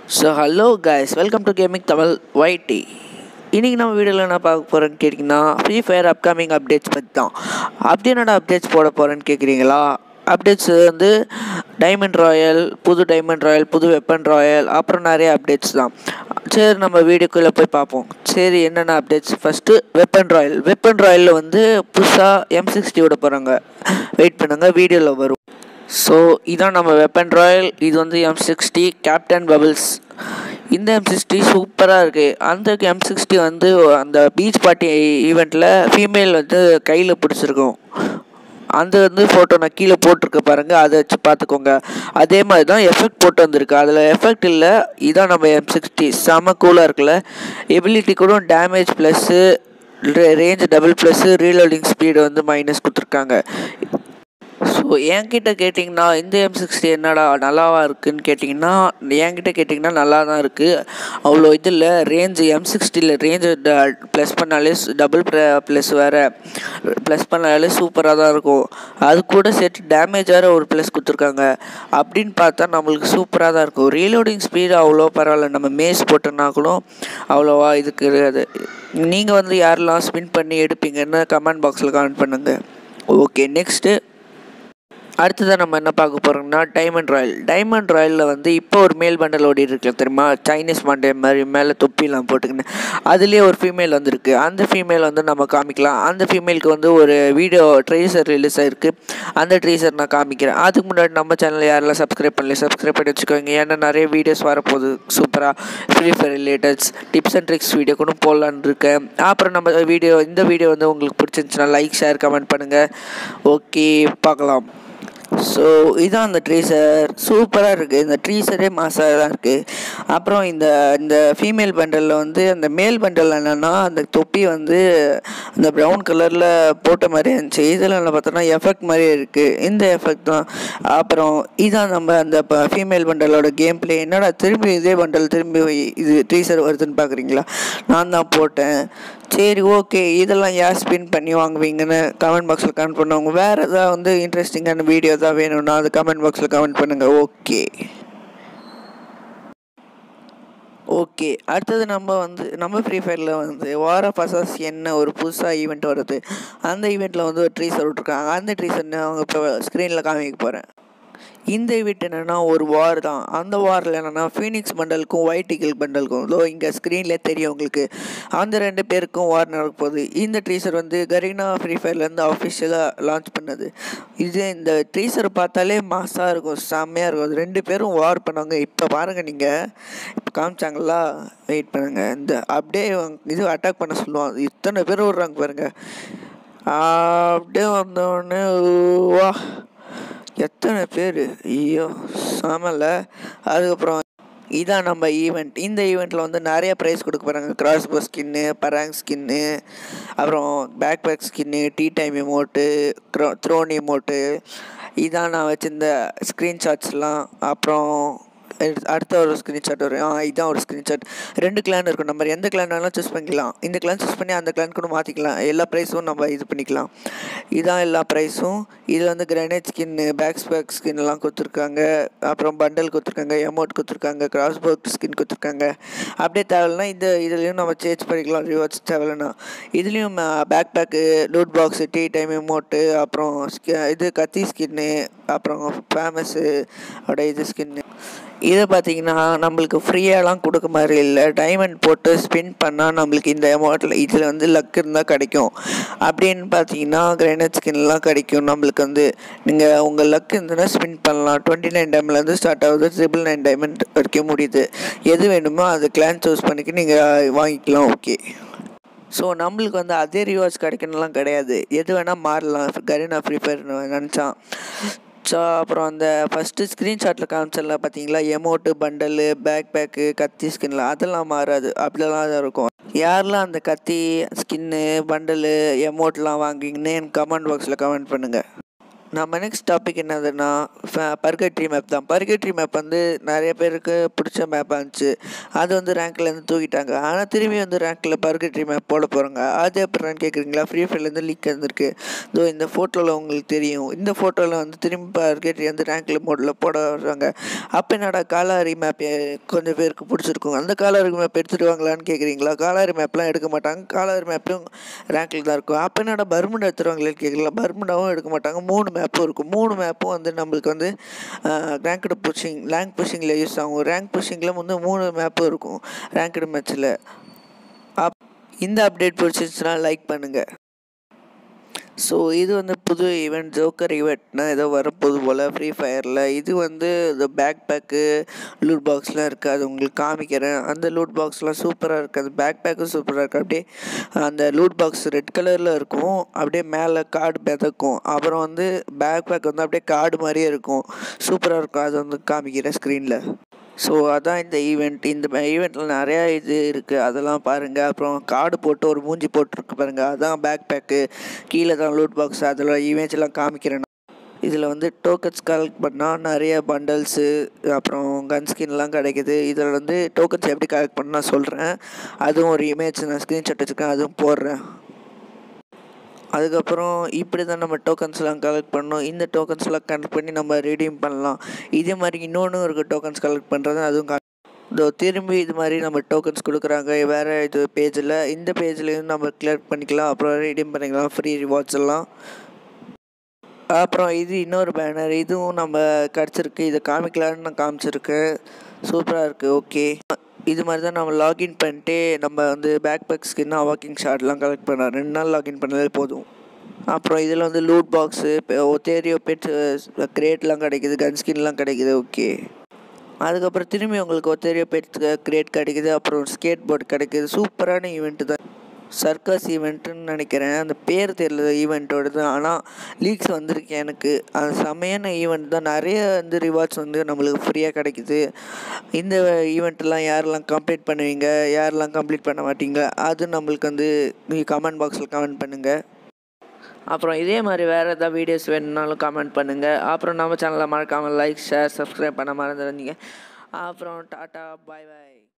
so hello guys welcome to gaming Tamil YT இன்றைக்கி நம்ம வீடியோவில் என்ன பார்க்க போகிறேன்னு கேட்டிங்கன்னா ஃப்ரீ ஃபயர் அப்கமிங் அப்டேட்ஸ் பற்றி தான் அப்படி என்னடா அப்டேட்ஸ் போட போகிறேன்னு கேட்குறீங்களா அப்டேட்ஸ் வந்து டைமண்ட் ராயல் புது டைமண்ட் ராயல் புது வெப்பன் ராயல் அப்புறம் நிறைய அப்டேட்ஸ் தான் சரி நம்ம வீடியோக்குள்ளே போய் பார்ப்போம் சரி என்னென்ன updates first weapon royale weapon ராயலில் வந்து புதுசாக எம் சிக்ஸ்டி விட போகிறாங்க வெயிட் பண்ணுங்கள் வீடியோவில் வரும் ஸோ இதான் நம்ம வெப்பன் ராயல் இது வந்து எம் சிக்ஸ்டி கேப்டன் பபிள்ஸ் இந்த எம் சிக்ஸ்டி சூப்பராக இருக்குது அந்த எம் சிக்ஸ்டி வந்து அந்த பீச் பார்ட்டி ஈவெண்ட்டில் ஃபீமேல் வந்து கையில் பிடிச்சிருக்கும் அந்த வந்து ஃபோட்டோ நான் கீழே போட்டிருக்க பாருங்கள் அதை வச்சு பார்த்துக்கோங்க அதே மாதிரி தான் எஃபெக்ட் போட்டு வந்திருக்கு அதில் எஃபெக்ட் இல்லை இதான் நம்ம எம் சிக்ஸ்டி செம கூலாக இருக்குல்ல எபிலிட்டி கூட damage plus range double plus reloading speed வந்து மைனஸ் கொடுத்துருக்காங்க ஸோ என்கிட்ட கேட்டிங்கன்னா இந்த எம் சிக்ஸ்டி என்னடா நல்லாவா இருக்குன்னு கேட்டிங்கன்னா என்கிட்ட கேட்டிங்கன்னா நல்லா தான் இருக்குது அவ்வளோ இது இல்லை ரேஞ்சு எம் சிக்ஸ்டியில் ரேஞ்சு ப்ளஸ் பண்ணாலே டபுள் ப்ளஸ் வேறு ப்ளஸ் பண்ணாலே சூப்பராக தான் இருக்கும் அது கூட சேர்த்து டேமேஜ் வேறு ஒரு ப்ளஸ் கொடுத்துருக்காங்க அப்படின்னு பார்த்தா நம்மளுக்கு சூப்பராக தான் இருக்கும் ரீலோடிங் ஸ்பீடு அவ்வளோ பரவாயில்ல நம்ம மேஸ் போட்டோன்னா கூட அவ்வளோவா இதுக்கு கிடையாது நீங்கள் வந்து யாரெல்லாம் ஸ்பின் பண்ணி எடுப்பீங்கன்னு கமெண்ட் பாக்ஸில் கமெண்ட் பண்ணுங்கள் ஓகே நெக்ஸ்ட்டு அடுத்ததாக நம்ம என்ன பார்க்க போகிறோம்னா டைமண்ட் ராயல் டைமண்ட் ராயலில் வந்து இப்போ ஒரு மேல் பண்டல் ஓடி இருக்கு தெரியுமா சைனீஸ் மண்டே மாதிரி மேலே தொப்பிலாம் போட்டுக்கின்னு அதுலேயே ஒரு ஃபீமேல் வந்திருக்கு அந்த ஃபீமேல் வந்து நம்ம காமிக்கலாம் அந்த ஃபீமேலுக்கு வந்து ஒரு வீடியோ ட்ரீசர் ரிலீஸ் ஆயிருக்கு அந்த ட்ரீசர் நான் காமிக்கிறேன் அதுக்கு முன்னாடி நம்ம சேனல் யாரெல்லாம் சப்ஸ்கிரைப் பண்ணல சப்ஸ்கிரைப் பண்ணி வச்சுக்கோங்க ஏன்னா நிறைய வீடியோஸ் வரப்போகுது சூப்பராக free fire related tips and tricks video கூட போடலான்னு இருக்கேன் அப்புறம் நம்ம வீடியோ இந்த வீடியோ வந்து உங்களுக்கு பிடிச்சிருந்துச்சுன்னா லைக் ஷேர் கமெண்ட் பண்ணுங்கள் ஓகே பார்க்கலாம் ஸோ இதான் அந்த ட்ரீசர் சூப்பராக இருக்குது இந்த ட்ரீசரே மாசாக தான் இருக்குது அப்புறம் இந்த இந்த ஃபீமேல் பண்டலில் வந்து அந்த மேல் பண்டல் என்னென்னா அந்த தொப்பி வந்து அந்த ப்ரௌன் கலரில் போட்ட மாதிரி இருந்துச்சு இதில் பார்த்தோன்னா எஃபெக்ட் மாதிரியே இருக்குது இந்த எஃபெக்ட் தான் அப்புறம் இதான் நம்ம அந்த ஃபீமேல் பண்டலோட கேம் பிளே என்னடா திரும்பி இதே பண்டல் திரும்பி இது ட்ரீசர் வருதுன்னு பார்க்குறீங்களா நான் தான் போட்டேன் சரி ஓகே இதெல்லாம் யார் ஸ்பின் பண்ணி வாங்குவீங்கன்னு கமெண்ட் பாக்ஸில் கமெண்ட் பண்ணுவாங்க வேறு ஏதாவது வந்து இன்ட்ரெஸ்டிங்கான வீடியோ தான் வேணும்னா அது கமெண்ட் பாக்ஸில் கமெண்ட் பண்ணுங்கள் ஓகே ஓகே அடுத்தது நம்ம வந்து நம்ம ஃப்ரீ ஃபயரில் வந்து வார பசாஸ் என்ன ஒரு புதுசாக ஈவெண்ட் வருது அந்த ஈவெண்ட்டில் வந்து ஒரு ட்ரீசர் விட்ருக்காங்க அந்த ட்ரீசர் நான் அவங்க இப்போ ஸ்க்ரீனில் காமிக்க போகிறேன் இந்த ஈவெண்ட் என்னென்னா ஒரு வார் தான் அந்த வாரில் என்னென்னா ஃபீனிக்ஸ் பண்டலுக்கும் ஒயிட் இகிள் பண்டலுக்கும் இதோ இங்கே ஸ்க்ரீன்லேயே தெரியும் உங்களுக்கு அந்த ரெண்டு பேருக்கும் வார் நடக்க போகுது இந்த ட்ரீசர் வந்து கரீனா ஃப்ரீ ஃபயர்லேருந்து அஃபிஷியலாக லான்ச் பண்ணது இது இந்த ட்ரீசர் பார்த்தாலே மாசாக இருக்கும் செம்மையாக இருக்கும் அது ரெண்டு பேரும் வார் பண்ணாங்க இப்போ பாருங்கள் நீங்கள் இப்போ காமிச்சாங்களா வெயிட் பண்ணுங்கள் இந்த அப்படியே இது அட்டாக் பண்ண சொல்லுவாங்க இத்தனை பேர் விடுறாங்க பாருங்கள் அப்படியே வந்தோடனே வா எத்தனை பேர் ஐயோ சாமல அதுக்கப்புறம் இதான் நம்ம ஈவெண்ட் இந்த ஈவெண்ட்டில் வந்து நிறைய ப்ரைஸ் கொடுக்க போகிறாங்க crossbow skin parang skin அப்புறம் backpack skin tea time emote crow throne emote இதான் நான் வச்சிருந்த ஸ்க்ரீன்ஷாட்ஸ்லாம் அப்புறம் அடுத்த ஒரு ஸ்க்ரீன்ஷாட் வரும் ஆ இதான் ஒரு ஸ்க்ரீன்ஷாட் ரெண்டு கிளான் இருக்கும் நம்ம எந்த கிளான் வேணாலும் சூஸ் பண்ணிக்கலாம் இந்த கிளான் சூஸ் பண்ணி அந்த கிளான் கூட மாற்றிக்கலாம் எல்லா ப்ரைஸும் நம்ம இது பண்ணிக்கலாம் இதான் எல்லா ப்ரைஸும் இது வந்து கிரானைட் ஸ்கின்னு பேக் ஸ்பேக் ஸ்கின்லாம் கொடுத்துருக்காங்க அப்புறம் பண்டல் கொடுத்துருக்காங்க எமௌண்ட் கொடுத்துருக்காங்க கிராஸ் போர்ட் ஸ்கின் கொடுத்துருக்காங்க அப்படியே தேவையில்லைனா இந்த இதுலேயும் நம்ம சேஞ்ச் பண்ணிக்கலாம் ரிவார்ட்ஸ் தேவையில்லைனா இதுலேயும் backpack loot box tea time emote அப்புறம் இது கத்தி ஸ்கின்னு அப்புறம் ஃபேமஸ்ஸு அப்படியே இது ஸ்கின்னு இதை பார்த்தீங்கன்னா நம்மளுக்கு ஃப்ரீயாலாம் கொடுக்க மாதிரி இல்லை டைமண்ட் போட்டு ஸ்பின் பண்ணால் நம்மளுக்கு இந்த அமௌண்ட்டில் இதில் வந்து லக் இருந்தால் கிடைக்கும் அப்படின்னு பார்த்தீங்கன்னா கிரைனட் ஸ்கின்லாம் கிடைக்கும் நம்மளுக்கு வந்து நீங்கள் உங்கள் லக் இருந்ததுன்னா ஸ்பின் பண்ணலாம் டுவெண்ட்டி நைன் டைம்லேருந்து ஸ்டார்ட் ஆகுது ட்ரிபிள் நைன் டைமண்ட் வரைக்கும் முடியுது எது வேணுமோ அது கிளான் சூஸ் பண்ணிக்க நீங்கள் வாங்கிக்கலாம் ஓகே ஸோ நம்மளுக்கு வந்து அதே ரிவார்ட்ஸ் கிடைக்கணும்லாம் கிடையாது எது வேணால் மாறலாம் கரீனா ஃப்ரீ ஃபயர் நினச்சான் ஸோ அப்புறம் அந்த ஃபஸ்ட்டு ஸ்க்ரீன்ஷாட்டில் காமிச்சல பார்த்தீங்களா எமௌண்ட்டு பண்டலு பேக் பேக்கு கத்தி ஸ்கின்ல அதெல்லாம் மாறாது அப்படிலாம் தான் இருக்கும் யாரெல்லாம் அந்த கத்தி ஸ்கின்னு பண்டலு எமௌண்ட்லாம் வாங்குவீங்கன்னு எனக்கு கமெண்ட் பாக்ஸில் கமெண்ட் பண்ணுங்கள் நம்ம நெக்ஸ்ட் டாபிக் என்னதுன்னா பர்கட்ரி மேப் தான் பர்கட்ரி மேப் வந்து நிறைய பேருக்கு பிடிச்ச மேப்பாக இருந்துச்சு அது வந்து ரேங்க்லேருந்து தூக்கிட்டாங்க ஆனால் திரும்பி வந்து ரேங்க்கில் பர்கட்ரி மேப் போட போகிறாங்க அது எப்படின்னு கேட்குறீங்களா ஃப்ரீ ஃபயர்லேருந்து லீக் வந்திருக்கு இதோ இந்த ஃபோட்டோவில் உங்களுக்கு தெரியும் இந்த ஃபோட்டோவில் வந்து திரும்பி பர்கட்ரி வந்து ரேங்க்கில் மோடில் போட வர்றாங்க அப்போ என்னடா காலாரி மேப் கொஞ்சம் பேருக்கு பிடிச்சிருக்கும் அந்த காலாரி மேப் எடுத்துகிட்டு வாங்களான்னு கேட்குறீங்களா காலாரி மேப்லாம் எடுக்க மாட்டாங்க காலாரி மேப்பும் ரேங்க்கில் தான் இருக்கும் அப்போ என்னடா பர்முடா எடுத்துருவாங்களேன்னு கேட்கல பர்முடாவும் எடுக்க மாட்டாங்க மூணு மேப்பும் இருக்கும் மூணு மேப்பும் வந்து நம்மளுக்கு வந்து ரேங்க்டு புஷிங் ரேங்க் புஷிங்கில் யூஸ் ஆகும் ரேங்க் புஷிங்கில் வந்து மூணு மேப்பும் இருக்கும் ரேங்க்டு மேட்ச்சில் அப் இந்த அப்டேட் பிடிச்சிருச்சுன்னா லைக் பண்ணுங்கள் ஸோ இது வந்து புது ஈவெண்ட் ஜோக்கர் ஈவெண்ட்னா ஏதோ வரப்போகுது போல் ஃப்ரீ ஃபயரில் இது வந்து இந்த பேக் பேக்கு லூட் பாக்ஸ்லாம் இருக்குது அது உங்களுக்கு காமிக்கிறேன் அந்த லூட் பாக்ஸ்லாம் சூப்பராக இருக்குது அந்த பேக் பேக்கும் சூப்பராக இருக்குது அப்படியே அந்த லூட் பாக்ஸ் ரெட் கலரில் இருக்கும் அப்படியே மேலே கார்டு மிதக்கும் அப்புறம் வந்து பேக் பேக் வந்து அப்படியே கார்டு மாதிரியே இருக்கும் சூப்பராக இருக்கும் அது வந்து காமிக்கிறேன் ஸ்க்ரீனில் ஸோ அதான் இந்த ஈவெண்ட் இந்த ஈவெண்ட்டில் நிறையா இது இருக்குது அதெல்லாம் பாருங்கள் அப்புறம் கார்டு போட்டு ஒரு மூஞ்சி போட்டிருக்கு பாருங்கள் அதான் பேக் பேக்கு கீழே தான் லூட் பாக்ஸ் அதில் இமேஜ்லாம் காமிக்கிறேன் இதில் வந்து டோக்கன்ஸ் கலெக்ட் பண்ணால் நிறைய பண்டல்ஸு அப்புறம் கன் ஸ்கின்லாம் கிடைக்குது இதில் வந்து டோக்கன்ஸ் எப்படி கலெக்ட் பண்ண நான் சொல்கிறேன் அதுவும் ஒரு இமேஜ் நான் ஸ்க்ரீன்ஷாட் வச்சுருக்கேன் அதுவும் போடுறேன் அதுக்கப்புறம் இப்படி தான் நம்ம டோக்கன்ஸ்லாம் கலெக்ட் பண்ணோம் இந்த டோக்கன்ஸ்லாம் கலெக்ட் பண்ணி நம்ம ரீடீம் பண்ணலாம் இதே மாதிரி இன்னொன்று இருக்குது டோக்கன்ஸ் கலெக்ட் பண்ணுறது அதுவும் கா இதோ திரும்பி இது மாதிரி நம்ம டோக்கன்ஸ் கொடுக்குறாங்க வேறு இது பேஜில் இந்த பேஜ்லேயும் நம்ம கலெக்ட் பண்ணிக்கலாம் அப்புறம் ரீடீம் பண்ணிக்கலாம் ஃப்ரீ ரிவார்ட்ஸ் எல்லாம் அப்புறம் இது இன்னொரு பேனர் இதுவும் நம்ம கிடச்சிருக்கு இதை காமிக்கலான்னு நான் காமிச்சிருக்கேன் சூப்பராக இருக்குது ஓகே இது மாதிரி தான் நம்ம லாகின் பண்ணிட்டு நம்ம வந்து பேக் பேக் ஸ்கின் வாக்கிங் ஷார்ட்லாம் கலெக்ட் பண்ணலாம் ரெண்டு நாள் லாகின் பண்ணாலே போதும் அப்புறம் இதில் வந்து லூட் பாக்ஸு ஒத்தேரியோ பெட் கிரேட்லாம் கிடைக்குது கன் ஸ்கின்லாம் கிடைக்குது ஓகே அதுக்கப்புறம் திரும்பி உங்களுக்கு ஒத்தேரியோ பெட் கிரேட் கிடைக்குது அப்புறம் ஸ்கேட் போர்டு கிடைக்குது சூப்பரான ஈவெண்ட்டு தான் சர்க்கஸ் ஈவெண்ட்டுன்னு நினைக்கிறேன் அந்த பேர் தெரியல ஈவெண்ட்டோடது ஆனால் லீக்ஸ் வந்திருக்கு எனக்கு அது செமையான ஈவெண்ட் தான் நிறைய வந்து ரிவார்ட்ஸ் வந்து நம்மளுக்கு ஃப்ரீயாக கிடைக்குது இந்த ஈவெண்ட்டெல்லாம் யாரெல்லாம் கம்ப்ளீட் பண்ணுவீங்க யாரெல்லாம் கம்ப்ளீட் பண்ண மாட்டீங்க அது நம்மளுக்கு வந்து நீங்கள் கமெண்ட் பாக்ஸில் கமெண்ட் பண்ணுங்கள் அப்புறம் இதே மாதிரி வேறு எதாவது வீடியோஸ் வேணும்னாலும் கமெண்ட் பண்ணுங்கள் அப்புறம் நம்ம சேனலை மறக்காமல் லைக் ஷேர் சப்ஸ்கிரைப் பண்ண மறந்துடுறீங்க அப்புறம் டாட்டா பாய் பாய்